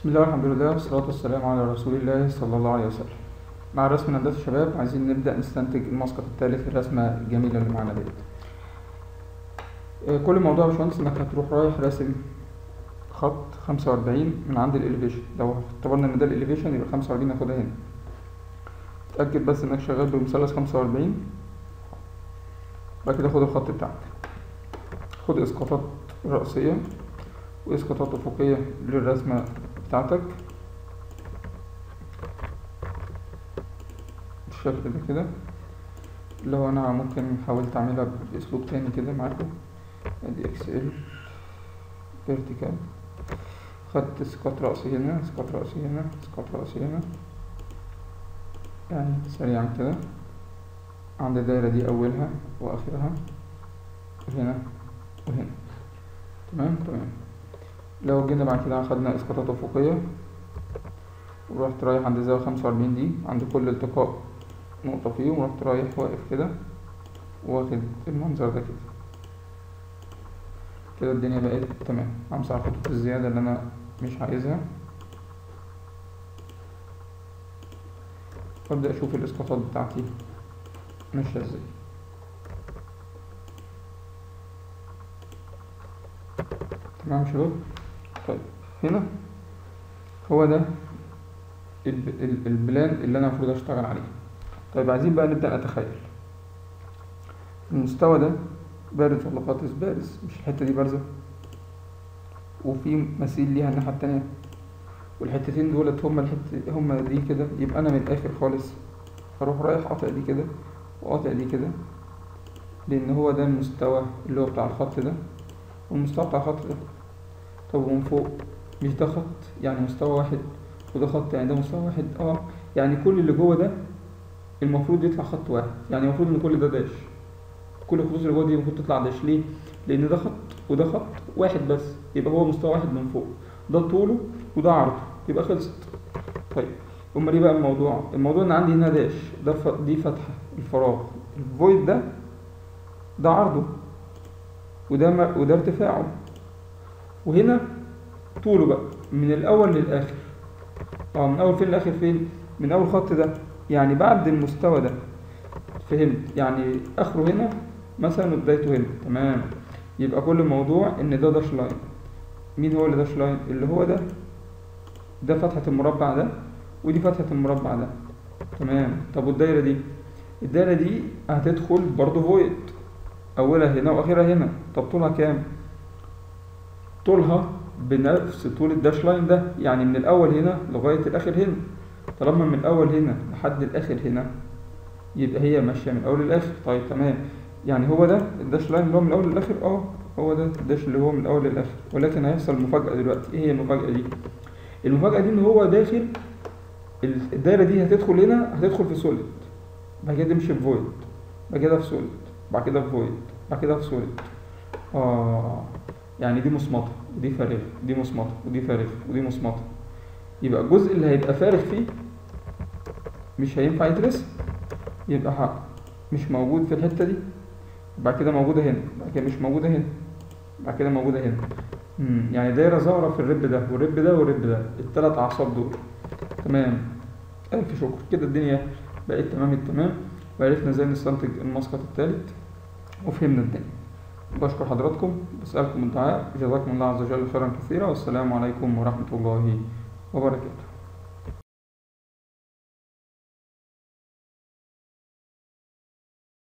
بسم الله والحمد لله والصلاة والسلام على رسول الله صلى الله عليه وسلم مع رسم هندسة الشباب عايزين نبدأ نستنتج المسقط الثالث الرسمة الجميلة اللي معانا ديت آه، كل موضوع يا باشمهندس انك هتروح رايح راسم خط خمسة وأربعين من عند الإليفيشن لو اعتبرنا إن ده الإليفيشن يبقى خمسة وأربعين ناخدها هنا اتأكد بس إنك شغال بمثلث خمسة وأربعين بعد كده خد الخط بتاعك خد إسقاطات رأسية وإسقاطات أفقية للرسمة بتاعتك بالشكل ده كده لو أنا ممكن حاولت أعملها بأسلوب تاني كده معاكم أدي إكس إل فيرتيكال خدت اسقاط رأسي هنا اسقاط رأسي هنا اسقاط رأسي هنا يعني سريعا كده عند الدايرة دي أولها وآخرها هنا وهنا تمام تمام لو جينا بعد كده أخدنا إسقاطات أفقية ورحت رايح عند الزاوية خمسة وأربعين دي عند كل التقاء نقطة فيهم ورحت رايح واقف كده واخد المنظر ده كده كده الدنيا بقت تمام همسح الخطوط الزيادة اللي أنا مش عايزها وأبدأ أشوف الإسقاطات بتاعتي ماشية ازاي تمام يا شباب طيب هنا هو ده ال- ال- البلان اللي انا المفروض اشتغل عليه طيب عايزين بقى نبدأ نتخيل المستوى ده بارز ولا غاطس بارز مش الحتة دي بارزة وفي مثيل ليها الناحية التانية والحتتين دولت هما الحتة هما دي كده يبقى انا من الاخر خالص هروح رايح قاطع دي كده وقاطع دي كده لان هو ده المستوى اللي هو بتاع الخط ده والمستوى بتاع الخط ده طب ومن فوق مش ده خط يعني مستوى واحد وده خط يعني ده مستوى واحد اه يعني كل اللي جوه ده المفروض يطلع خط واحد يعني المفروض ان كل ده داش كل الخطوط اللي جوه دي المفروض تطلع داش ليه لان ده خط وده خط واحد بس يبقى هو مستوى واحد من فوق ده طوله وده عرضه يبقى خلصت طيب امال ايه بقى الموضوع الموضوع ان عندي هنا داش ده ف... دي فتحه الفراغ الفويد ده ده عرضه وده م... وده ارتفاعه وهنا طوله بقى من الاول للاخر اه من اول فين لاخر فين من اول خط ده يعني بعد المستوى ده فهمت يعني اخره هنا مثلا وبدايته هنا تمام يبقى كل الموضوع ان ده داش لاين مين هو اللي داش لاين اللي هو ده ده فتحة المربع ده ودي فتحة المربع ده تمام طب والدايرة دي الدايرة دي هتدخل برضه فويد أولها هنا وآخرها هنا طب طولها كام؟ طولها بنفس طول الداش لاين ده يعني من الأول هنا لغاية الآخر هنا طالما من الأول هنا لحد الآخر هنا يبقى هي ماشية من الأول للآخر طيب تمام يعني هو ده الداش لاين اللي هو من الأول للآخر اه هو ده الداش اللي هو من الأول للآخر ولكن هيحصل مفاجأة دلوقتي ايه هي المفاجأة دي؟ المفاجأة دي إن هو داخل الدايرة دي هتدخل هنا هتدخل في سوليد بعد كده تمشي في فويد بعد كده في سوليد بعد كده في فويد بعد كده في سوليد اه يعني دي مصمطة ودي فارغ دي مصمطة ودي فارغ ودي مصمطة يبقى الجزء اللي هيبقى فارغ فيه مش هينفع يترسم يبقى ح- مش موجود في الحتة دي بعد كده موجودة هنا بعد كده مش موجودة هنا بعد كده موجودة هنا مم. يعني دايرة ظاهرة في الرب ده والرب ده والرب ده التلات أعصاب دول تمام ألف شكر كده الدنيا بقت تمام التمام وعرفنا ازاي نستنتج المسقط الثالث وفهمنا الدنيا بشكر حضراتكم بسألكم الدعاء جزاكم الله عز وجل خيرا كثيرا والسلام عليكم ورحمة الله وبركاته